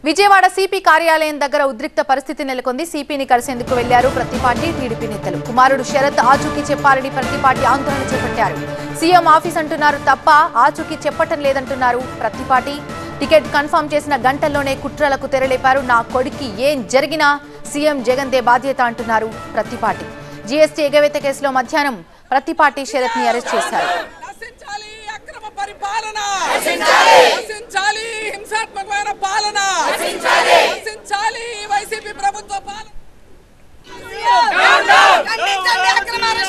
Vijayawada CP కార్యాలయం దగ్గర ఉద్రిక్త పరిస్థితి నెలకొంది సిపిని కలిసేందుకు వెళ్లారు ప్రతిపాటి టీడీపీ నేతలు కుమారుడు శరత్ ఆచూకీ చెప్పాలని ప్రతిపాటి ఆందోళన చేపట్టారు సీఎం ఆఫీస్ అంటున్నారు తప్ప ఆచూకీ చెప్పటం లేదంటున్నారు ప్రతిపాటి టికెట్ కన్ఫర్మ్ చేసిన గంటల్లోనే కుట్రలకు తెరలేపారు నా కొడుక్కి ఏం జరిగినా సీఎం జగన్దే బాధ్యత అంటున్నారు ప్రతిపాటి జీఎస్టీ ఎగవేత కేసులో మధ్యాహ్నం ప్రతిపాటి శరత్ ని అరెస్ట్ చేశారు నశించాలి అక్రమ పరిపాలన నశించాలి హింసాత్మకమైన పాలన నశించాలి వైసీపీ ప్రభుత్వ పాలన ఖండించండి అక్రమ